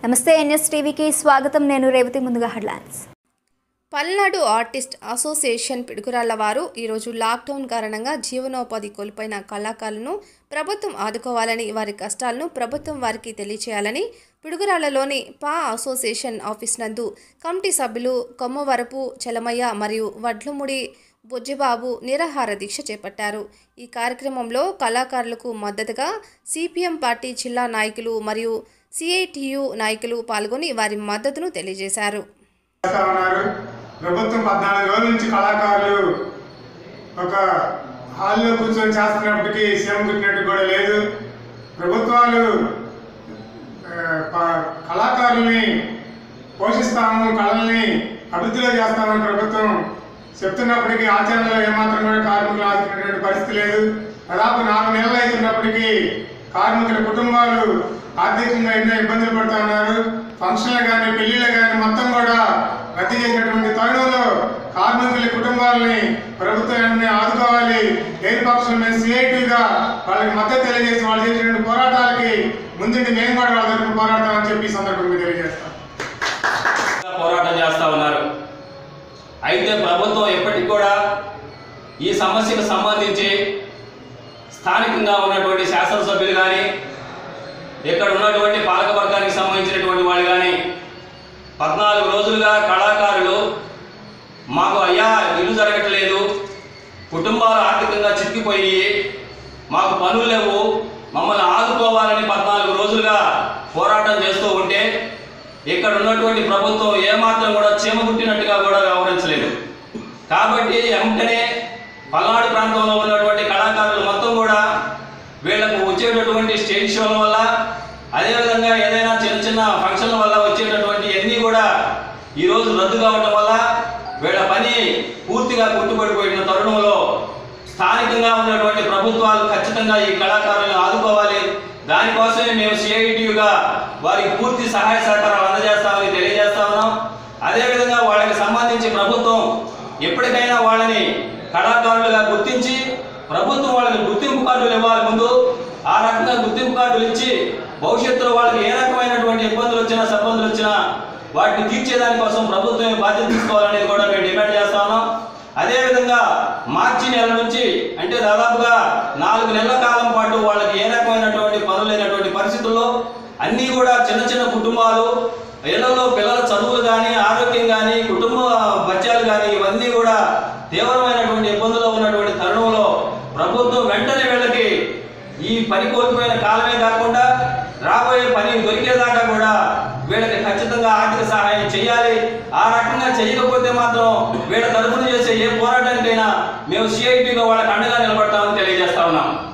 నమస్తే ఎన్ఎస్ టీవీకి స్వాగతం నేను రేవతి ముందుగా headlines Palnadu artist association Piduguralla వారు ఈరోజు లాక్డౌన్ కారణంగా జీవనోపాధి కోల్పోయిన కళాకారులను ప్రభుత్వం ఆదుకోవాలని వారి కష్టాలను ప్రభుత్వం వారికి తెలియచేయాలని పిడుగురాళ్లలోని పా అసోసియేషన్ ఆఫీస్ నందు కమిటీ సభ్యులు కొమ్మవరపు చలమయ్య మరియు వడ్లముడి బుజ్జిబాబు నిరాహార దీక్ష చేపట్టారు ఈ కార్యక్రమంలో కళాకారులకు మద్దతుగా సిపిఎం పార్టీ జిల్లా నాయకులు మరియు సిఐటియు నాయకులు పాల్గొని వారి మద్దతును తెలియజేశారు చేస్తా ఉన్నారు ప్రభుత్వం పద్నాలుగు రోజుల నుంచి కళాకారులు ఒక హాల్లో కూర్చొని చేస్తున్నప్పటికీ సీఎం కుట్టినట్టు కూడా లేదు ప్రభుత్వాలు ఆ, ప- కళాకారుల్ని పోషిస్తాము కళల్ని అభివృద్ధిలో చేస్తామని ప్రభుత్వం చెప్తున్నప్పటికీ ఆచరణలో ఏమాత్రం కూడా కార్మికులు ఆదుకునేటువంటి పరిస్థితి లేదు దాదాపు నాలుగు నెలలు అవుతున్నప్పటికీ కార్మికుల కుటుంబాలు ఆర్థికంగా ఎన్నో ఇబ్బందులు పడుతూ ఉన్నారు ఫంక్షన్లు కానీ పెళ్లిళ్ళు కానీ మొత్తం కూడా రద్దు చేసినటువంటి తరుణంలో కార్మికుల కుటుంబాలని ప్రభుత్వాన్ని ఆదుకోవాలి లేని పక్షంలో మేము సిఐటిగా వాళ్ళకి మద్దతు తెలియజేసి వాళ్ళు చేసినటువంటి పోరాటాలకి ముందుండి మేము కూడా వాళ్ళ తరఫున పోరాడతామని చెప్పి ఈ సందర్భంగా తెలియజేస్తాం పోరాటం చేస్తా ఉన్నారు అయితే ప్రభుత్వం ఎప్పటికి కూడా ఈ సమస్యకు సంబంధించి స్థానికంగా ఉన్నటువంటి శాసనసభ్యులు కానీ ఇక్కడ ఉన్నటువంటి పాలక వర్గానికి సంబంధించినటువంటి వాళ్ళు కానీ పద్నాలుగు రోజులుగా కళాకారులు మాకు అయ్యా ఇల్లు జరగట్లేదు కుటుంబాలు ఆర్థికంగా చిక్కిపోయి మాకు పనులు లేవు మమ్మల్ని ఆదుకోవాలని పద్నాలుగు రోజులుగా పోరాటం చేస్తూ ఉంటే ఇక్కడ ఉన్నటువంటి ప్రభుత్వం ఏమాత్రం కూడా చీమగుట్టినట్టుగా కూడా వ్యవహరించలేదు కాబట్టి వెంటనే పల్నాడు ప్రాంతంలో ఉన్నటువంటి కళాకారులు మొత్తం కూడా వీళ్ళకు వచ్చేటటువంటి స్టేజ్ షోల వల్ల అదేవిధంగా ఏదైనా చిన్న చిన్న ఫంక్షన్ల వల్ల వచ్చేటటువంటి అన్నీ కూడా ఈరోజు రద్దు కావటం వల్ల వీళ్ళ పని పూర్తిగా గుర్తుపడిపోయిన తరుణంలో స్థానికంగా ఉన్నటువంటి ప్రభుత్వాలు ఖచ్చితంగా ఈ కళాకారులను ఆదుకోవాలి దానికోసమే మేము సిఐటియుగా వారికి పూర్తి సహాయ సహకారాలు అందజేస్తామని తెలియజేస్తా ఉన్నాం అదేవిధంగా వాళ్ళకి సంబంధించి ప్రభుత్వం ఎప్పటికైనా వాళ్ళని కళాకారులుగా గుర్తించి ప్రభుత్వం వాళ్ళకి గుర్తింపు కార్డులు ఇవ్వాలి ముందు ఆ రకంగా గుర్తింపు కార్డులు ఇచ్చి భవిష్యత్తులో వాళ్ళకి ఏ రకమైనటువంటి ఇబ్బందులు వచ్చినా సబ్బందులు వచ్చినా వాటిని తీర్చేదానికోసం ప్రభుత్వం బాధ్యత తీసుకోవాలనేది కూడా మేము డిమాండ్ చేస్తా ఉన్నాం అదేవిధంగా మార్చి నెల నుంచి అంటే దాదాపుగా నాలుగు నెలల కాలం పాటు వాళ్ళకి ఏ రకమైనటువంటి పనులు లేనటువంటి పరిస్థితుల్లో అన్నీ కూడా చిన్న చిన్న కుటుంబాలు ఇళ్లలో పిల్లల చదువులు కానీ ఆరోగ్యం కానీ కుటుంబ బత్యాలు కానీ ఇవన్నీ కూడా తీవ్రమైనటువంటి ఇబ్బందుల్లో ఉన్నటువంటి తరుణంలో ప్రభుత్వం వెంటనే వీళ్ళకి ఈ పని కోల్పోయిన కాలమే కాకుండా రాబోయే పని దొరికేదాకా కూడా వీళ్ళకి ఖచ్చితంగా ఆర్థిక సహాయం చేయాలి ఆ రకంగా చేయకపోతే మాత్రం వీళ్ళ తరఫున చేసే ఏ పోరాటానికైనా మేము సిఐటిగా వాళ్ళకి అండగా నిలబడతామని తెలియజేస్తా ఉన్నాం